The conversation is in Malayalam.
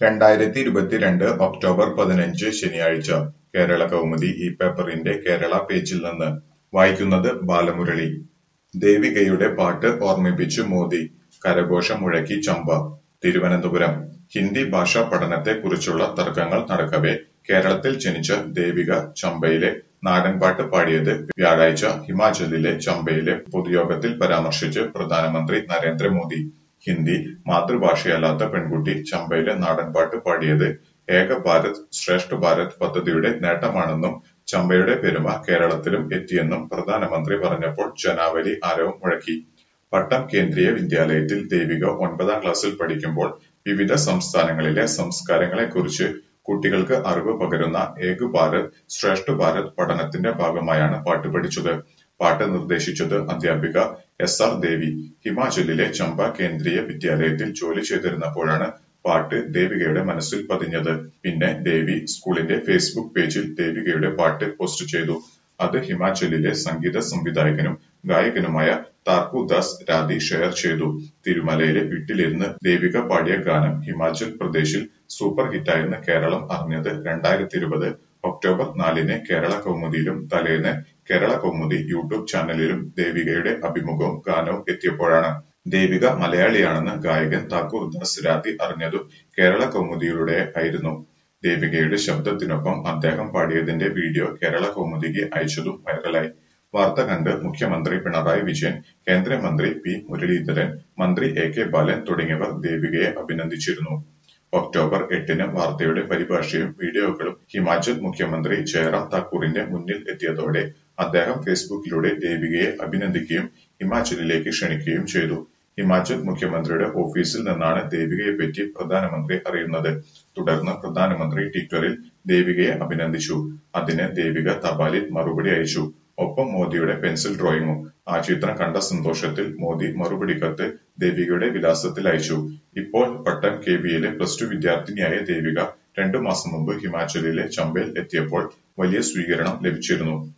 രണ്ടായിരത്തി ഇരുപത്തിരണ്ട് ഒക്ടോബർ പതിനഞ്ച് ശനിയാഴ്ച കേരള കൗമുദി ഈ പേപ്പറിന്റെ കേരള പേജിൽ നിന്ന് വായിക്കുന്നത് ബാലമുരളി ദേവികയുടെ പാട്ട് ഓർമ്മിപ്പിച്ച് മോദി കരഘോഷം മുഴക്കി ചമ്പ തിരുവനന്തപുരം ഹിന്ദി ഭാഷാ പഠനത്തെക്കുറിച്ചുള്ള തർക്കങ്ങൾ നടക്കവെ കേരളത്തിൽ ജനിച്ച ദേവിക ചമ്പയിലെ നാടൻപാട്ട് പാടിയത് വ്യാഴാഴ്ച ഹിമാചലിലെ ചമ്പയിലെ പൊതുയോഗത്തിൽ പരാമർശിച്ച് പ്രധാനമന്ത്രി നരേന്ദ്രമോദി ഹിന്ദി മാതൃഭാഷയല്ലാത്ത പെൺകുട്ടി ചമ്പയിലെ നാടൻപാട്ട് പാടിയത് ഏക ഭാരത് ശ്രേഷ്ഠ ഭാരത് പദ്ധതിയുടെ നേട്ടമാണെന്നും ചമ്പയുടെ പെരുമ കേരളത്തിലും എത്തിയെന്നും പ്രധാനമന്ത്രി പറഞ്ഞപ്പോൾ ജനാവലി ആരവം മുഴക്കി പട്ടം കേന്ദ്രീയ വിദ്യാലയത്തിൽ ദേവിക ഒൻപതാം ക്ലാസ്സിൽ പഠിക്കുമ്പോൾ വിവിധ സംസ്ഥാനങ്ങളിലെ സംസ്കാരങ്ങളെക്കുറിച്ച് കുട്ടികൾക്ക് അറിവ് പകരുന്ന ഏക് ഭാരത് ശ്രേഷ്ഠ ഭാരത് പഠനത്തിന്റെ ഭാഗമായാണ് പാട്ട് പഠിച്ചത് പാട്ട് നിർദ്ദേശിച്ചത് അധ്യാപിക എസ് ആർ ദേവി ഹിമാചലിലെ ചമ്പ കേന്ദ്രീയ വിദ്യാലയത്തിൽ ജോലി ചെയ്തിരുന്നപ്പോഴാണ് പാട്ട് ദേവികയുടെ മനസ്സിൽ പതിഞ്ഞത് പിന്നെ ദേവി സ്കൂളിന്റെ ഫേസ്ബുക്ക് പേജിൽ ദേവികയുടെ പാട്ട് പോസ്റ്റ് ചെയ്തു അത് ഹിമാചലിലെ സംഗീത സംവിധായകനും ഗായകനുമായ താർക്കു ദാസ് രാധി ഷെയർ ചെയ്തു തിരുമലയിലെ വീട്ടിലിരുന്ന് ദേവിക പാടിയ ഗാനം ഹിമാചൽ പ്രദേശിൽ സൂപ്പർ ഹിറ്റായെന്ന് കേരളം അറിഞ്ഞത് രണ്ടായിരത്തി ഇരുപത് ഒക്ടോബർ നാലിന് കേരള കൗമുദിയിലും തലേന്ന് കേരള കൗമുദി യൂട്യൂബ് ചാനലിലും ദേവികയുടെ അഭിമുഖവും ഗാനവും എത്തിയപ്പോഴാണ് ദേവിക മലയാളിയാണെന്ന് ഗായകൻ താക്കൂർ ദാസ് രാധി അറിഞ്ഞതും കേരള കൗമുദിയിലൂടെ ആയിരുന്നു ദേവികയുടെ ശബ്ദത്തിനൊപ്പം അദ്ദേഹം പാടിയതിന്റെ വീഡിയോ കേരള കൗമുദിക്ക് അയച്ചതും വൈറലായി വാർത്ത കണ്ട് മുഖ്യമന്ത്രി പിണറായി വിജയൻ കേന്ദ്രമന്ത്രി പി മുരളീധരൻ മന്ത്രി എ കെ ബാലൻ തുടങ്ങിയവർ ദേവികയെ അഭിനന്ദിച്ചിരുന്നു ഒക്ടോബർ എട്ടിന് വാർത്തയുടെ പരിഭാഷയും വീഡിയോകളും ഹിമാചൽ മുഖ്യമന്ത്രി ജയറാം താക്കൂറിന്റെ മുന്നിൽ എത്തിയതോടെ അദ്ദേഹം ഫേസ്ബുക്കിലൂടെ ദേവികയെ അഭിനന്ദിക്കുകയും ഹിമാചലിലേക്ക് ക്ഷണിക്കുകയും ചെയ്തു ഹിമാചൽ മുഖ്യമന്ത്രിയുടെ ഓഫീസിൽ നിന്നാണ് ദേവികയെപ്പറ്റി പ്രധാനമന്ത്രി അറിയുന്നത് തുടർന്ന് പ്രധാനമന്ത്രി ട്വിറ്ററിൽ ദേവികയെ അഭിനന്ദിച്ചു അതിന് ദേവിക തപാലിൽ മറുപടി അയച്ചു ഒപ്പം മോദിയുടെ പെൻസിൽ ഡ്രോയിങ്ങും ആ ചിത്രം കണ്ട സന്തോഷത്തിൽ മോദി മറുപടി കത്ത് ദേവികയുടെ വിലാസത്തിൽ അയച്ചു ഇപ്പോൾ പട്ടം കെ ബിയിലെ പ്ലസ് ടു വിദ്യാർത്ഥിനിയായ ദേവിക രണ്ടു മാസം മുമ്പ് ഹിമാചലിലെ ചമ്പയിൽ എത്തിയപ്പോൾ വലിയ സ്വീകരണം ലഭിച്ചിരുന്നു